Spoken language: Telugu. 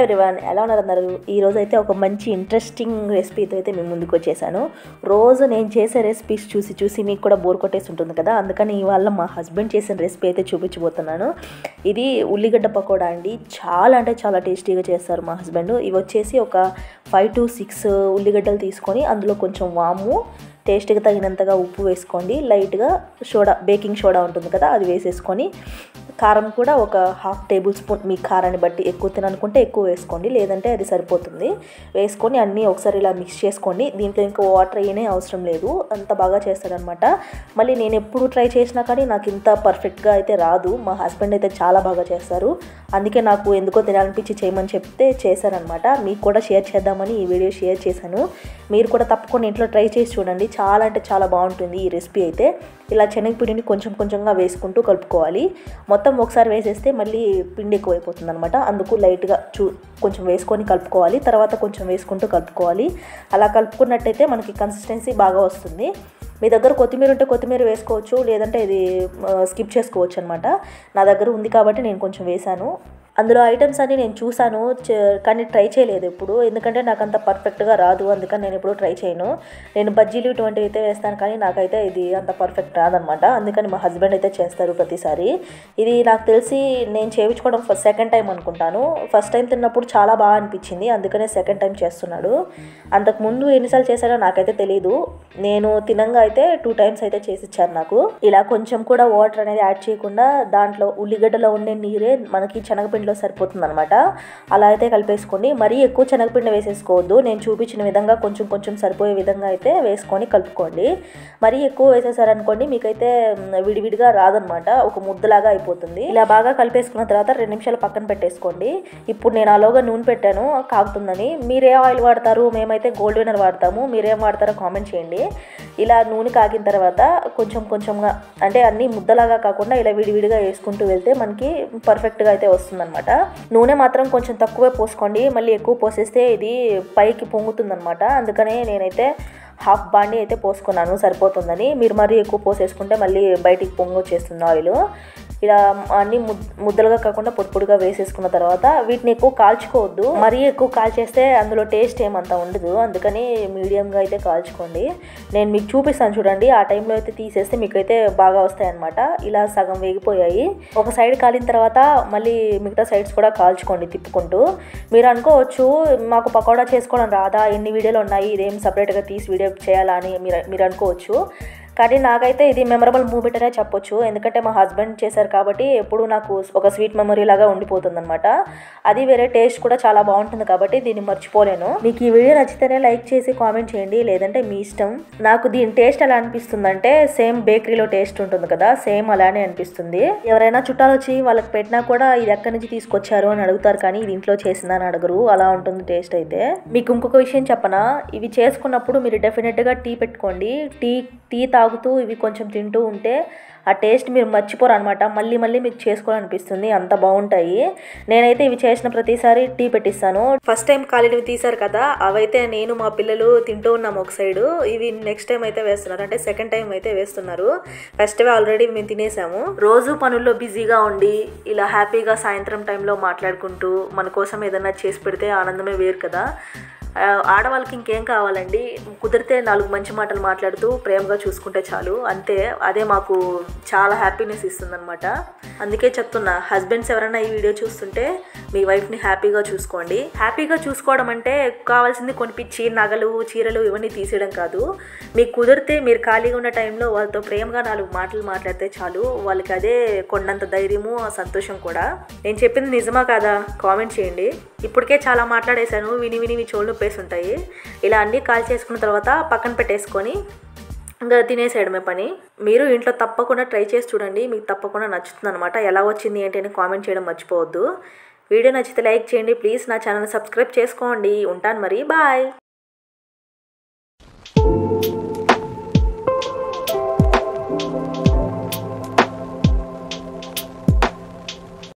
ఎవ్రీవన్ ఎలా ఉన్నారు అందరూ ఈ రోజు అయితే ఒక మంచి ఇంట్రెస్టింగ్ రెసిపీతో అయితే మేము ముందుకు వచ్చేసాను రోజు నేను చేసే రెసిపీస్ చూసి చూసి మీకు కూడా బోర్ కొట్టేసి ఉంటుంది కదా అందుకని ఇవాళ మా హస్బెండ్ చేసిన రెసిపీ అయితే చూపించబోతున్నాను ఇది ఉల్లిగడ్డ పకోడా అండి చాలా అంటే చాలా టేస్టీగా చేస్తారు మా హస్బెండ్ ఇవి వచ్చేసి ఒక ఫైవ్ టు సిక్స్ ఉల్లిగడ్డలు తీసుకొని అందులో కొంచెం వాము టేస్ట్కి తగినంతగా ఉప్పు వేసుకోండి లైట్గా సోడా బేకింగ్ సోడా ఉంటుంది కదా అది వేసేసుకొని కారం కూడా ఒక హాఫ్ టేబుల్ స్పూన్ మీ కారాన్ని బట్టి ఎక్కువ తిననుకుంటే ఎక్కువ వేసుకోండి లేదంటే అది సరిపోతుంది వేసుకొని అన్నీ ఒకసారి ఇలా మిక్స్ చేసుకోండి దీంట్లో ఇంకా వాటర్ వేయనే అవసరం లేదు అంత బాగా చేస్తాడనమాట మళ్ళీ నేను ఎప్పుడు ట్రై చేసినా కానీ నాకు ఇంత పర్ఫెక్ట్గా అయితే రాదు మా హస్బెండ్ అయితే చాలా బాగా చేస్తారు అందుకే నాకు ఎందుకో తినాలనిపించి చేయమని చెప్తే చేశారనమాట మీకు కూడా షేర్ చేద్దామని ఈ వీడియో షేర్ చేశాను మీరు కూడా తప్పకుండా ఇంట్లో ట్రై చేసి చూడండి చాలా అంటే చాలా బాగుంటుంది ఈ రెసిపీ అయితే ఇలా శనగపిండిని కొంచెం కొంచెంగా వేసుకుంటూ కలుపుకోవాలి మొత్తం ఒకసారి వేసేస్తే మళ్ళీ పిండి ఎక్కువైపోతుంది అనమాట అందుకు లైట్గా చూ కొంచెం వేసుకొని కలుపుకోవాలి తర్వాత కొంచెం వేసుకుంటూ కలుపుకోవాలి అలా కలుపుకున్నట్టయితే మనకి కన్సిస్టెన్సీ బాగా వస్తుంది మీ దగ్గర కొత్తిమీర ఉంటే కొత్తిమీర వేసుకోవచ్చు లేదంటే ఇది స్కిప్ చేసుకోవచ్చు అనమాట నా దగ్గర ఉంది కాబట్టి నేను కొంచెం వేశాను అందులో ఐటమ్స్ అన్ని నేను చూశాను కానీ ట్రై చేయలేదు ఎప్పుడు ఎందుకంటే నాకు అంత పర్ఫెక్ట్గా రాదు అందుకని నేను ఎప్పుడు ట్రై చేయను నేను బజ్జీలు ఇటువంటివి అయితే వేస్తాను కానీ నాకైతే ఇది అంత పర్ఫెక్ట్ రాదనమాట అందుకని మా హస్బెండ్ అయితే చేస్తారు ప్రతిసారి ఇది నాకు తెలిసి నేను చేయించుకోవడం ఫస్ట్ సెకండ్ టైం అనుకుంటాను ఫస్ట్ టైం తిన్నప్పుడు చాలా బాగా అనిపించింది అందుకనే సెకండ్ టైం చేస్తున్నాడు అంతకుముందు ఎన్నిసార్లు చేశాడో నాకైతే తెలియదు నేను తినంగా అయితే టూ టైమ్స్ అయితే చేసి ఇచ్చారు నాకు ఇలా కొంచెం కూడా వాటర్ అనేది యాడ్ చేయకుండా దాంట్లో ఉల్లిగడ్డలో ఉండే నీరే మనకి శనగపిండిలో సరిపోతుంది అనమాట అలా అయితే కలిపేసుకోండి మరీ ఎక్కువ శనగపిండి వేసేసుకోవద్దు నేను చూపించిన విధంగా కొంచెం కొంచెం సరిపోయే విధంగా అయితే వేసుకొని కలుపుకోండి మరీ ఎక్కువ వేసేసారనుకోండి మీకైతే విడివిడిగా రాదనమాట ఒక ముద్దలాగా అయిపోతుంది ఇలా బాగా కలిపేసుకున్న తర్వాత రెండు నిమిషాలు పక్కన పెట్టేసుకోండి ఇప్పుడు నేను అలాగా నూనె పెట్టాను కాగుతుందని మీరే ఆయిల్ వాడతారు మేమైతే గోల్డ్ వినర్ వాడతాము మీరేం వాడతారో కామెంట్ చేయండి ఇలా నూనె కాగిన తర్వాత కొంచెం కొంచెంగా అంటే అన్ని ముద్దలాగా కాకుండా ఇలా విడివిడిగా వేసుకుంటూ వెళ్తే మనకి పర్ఫెక్ట్గా అయితే వస్తుందన్నమాట నూనె మాత్రం కొంచెం తక్కువే పోసుకోండి మళ్ళీ ఎక్కువ పోసేస్తే ఇది పైకి పొంగుతుందన్నమాట అందుకనే నేనైతే హాఫ్ బాండి అయితే పోసుకున్నాను సరిపోతుందని మీరు మరీ ఎక్కువ పోసేసుకుంటే మళ్ళీ బయటికి పొంగు వచ్చేస్తుంది ఆయిల్ ఇలా అన్ని ముద్దలుగా కాకుండా పొడి పొడిగా వేసేసుకున్న తర్వాత వీటిని ఎక్కువ కాల్చుకోవద్దు మరీ ఎక్కువ కాల్చేస్తే అందులో టేస్ట్ ఏమంతా ఉండదు అందుకని మీడియంగా అయితే కాల్చుకోండి నేను మీకు చూపిస్తాను చూడండి ఆ టైంలో అయితే తీసేస్తే మీకు అయితే బాగా వస్తాయన్నమాట ఇలా సగం వేగిపోయాయి ఒక సైడ్ కాలిన తర్వాత మళ్ళీ మిగతా సైడ్స్ కూడా కాల్చుకోండి తిప్పుకుంటూ మీరు అనుకోవచ్చు మాకు పకోడా చేసుకోవడం రాదా ఎన్ని వీడియోలు ఉన్నాయి ఇదేం సపరేట్గా తీసి వీడియో చేయాలా అని మీరు మీరు అనుకోవచ్చు కానీ నాకైతే ఇది మెమరబుల్ మూమెంట్ అనే చెప్పొచ్చు ఎందుకంటే మా హస్బెండ్ చేశారు కాబట్టి ఎప్పుడు నాకు ఒక స్వీట్ మెమరీ లాగా ఉండిపోతుంది అనమాట అది వేరే టేస్ట్ కూడా చాలా బాగుంటుంది కాబట్టి దీన్ని మర్చిపోలేను మీకు ఈ వీడియో నచ్చితేనే లైక్ చేసి కామెంట్ చేయండి లేదంటే మీ ఇష్టం నాకు దీని టేస్ట్ ఎలా అనిపిస్తుంది అంటే సేమ్ బేకరీలో టేస్ట్ ఉంటుంది కదా సేమ్ అలానే అనిపిస్తుంది ఎవరైనా చుట్టాలు వచ్చి వాళ్ళకి పెట్టినా కూడా ఇది ఎక్కడి నుంచి తీసుకొచ్చారు అని అడుగుతారు కానీ ఇది ఇంట్లో చేసిందని అడగరు అలా ఉంటుంది టేస్ట్ అయితే మీకు ఇంకొక విషయం చెప్పనా ఇవి చేసుకున్నప్పుడు మీరు డెఫినెట్గా టీ పెట్టుకోండి టీ టీ తాగుతూ ఇవి కొంచెం తింటూ ఉంటే ఆ టేస్ట్ మీరు మర్చిపోరు అనమాట మళ్ళీ మళ్ళీ మీకు చేసుకోవాలనిపిస్తుంది అంత బాగుంటాయి నేనైతే ఇవి చేసిన ప్రతిసారి టీ పెట్టిస్తాను ఫస్ట్ టైం కాలినవి తీసారు కదా అవైతే నేను మా పిల్లలు తింటూ ఉన్నాము ఒక సైడు ఇవి నెక్స్ట్ టైం అయితే వేస్తున్నారు అంటే సెకండ్ టైం అయితే వేస్తున్నారు ఫస్ట్ ఆల్రెడీ మేము తినేసాము రోజు పనుల్లో బిజీగా ఉండి ఇలా హ్యాపీగా సాయంత్రం టైంలో మాట్లాడుకుంటూ మన కోసం ఏదైనా చేసి పెడితే ఆనందమే వేరు కదా ఆడవాళ్ళకి ఇంకేం కావాలండి కుదిరితే నాలుగు మంచి మాటలు మాట్లాడుతూ ప్రేమగా చూసుకుంటే చాలు అంతే అదే మాకు చాలా హ్యాపీనెస్ ఇస్తుందన్నమాట అందుకే చెప్తున్నా హస్బెండ్స్ ఎవరైనా ఈ వీడియో చూస్తుంటే మీ వైఫ్ని హ్యాపీగా చూసుకోండి హ్యాపీగా చూసుకోవడం అంటే కావాల్సింది కొనిపించి నగలు చీరలు ఇవన్నీ తీసేయడం కాదు మీకు కుదిరితే మీరు ఖాళీగా ఉన్న టైంలో వాళ్ళతో ప్రేమగా నాలుగు మాటలు మాట్లాడితే చాలు వాళ్ళకి అదే కొండంత ధైర్యము సంతోషం కూడా నేను చెప్పింది నిజమా కాదా కామెంట్ చేయండి ఇప్పటికే చాలా మాట్లాడేశాను విని విని మీ చోళ్ళు నొప్పేసి ఉంటాయి ఇలా అన్నీ కాల్ చేసుకున్న తర్వాత పక్కన పెట్టేసుకొని ఇంకా తినేసేయడమే పని మీరు ఇంట్లో తప్పకుండా ట్రై చేసి చూడండి మీకు తప్పకుండా నచ్చుతుంది అనమాట ఎలా వచ్చింది ఏంటి అని కామెంట్ చేయడం మర్చిపోవద్దు వీడియో నచ్చితే లైక్ చేయండి ప్లీజ్ నా ఛానల్ సబ్స్క్రైబ్ చేసుకోండి ఉంటాను మరి బాయ్